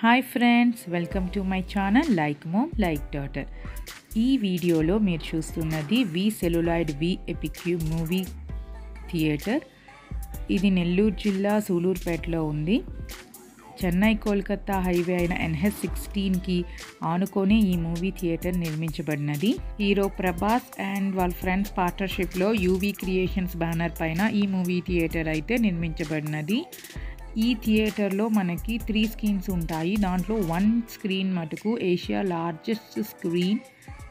hi friends welcome to my channel like mom like daughter ఈ వీడియోలో మీరు చూస్తున్నది V celluloid V EPIQ movie theatre ఇది నెల్లూరు జిల్లా సూలూరుపేటలో ఉంది చెన్నై కోల్కతా హైవే అయిన ఎన్హెచ్ సిక్స్టీన్కి ఆనుకొని ఈ మూవీ థియేటర్ నిర్మించబడినది హీరో ప్రభాస్ అండ్ వాళ్ళ ఫ్రెండ్స్ పార్ట్నర్షిప్లో యూవీ క్రియేషన్స్ బ్యానర్ పైన ఈ మూవీ థియేటర్ అయితే నిర్మించబడినది ఈ థియేటర్లో మనకి త్రీ స్క్రీన్స్ ఉంటాయి దాంట్లో వన్ స్క్రీన్ మటుకు ఏషియా లార్జెస్ట్ స్క్రీన్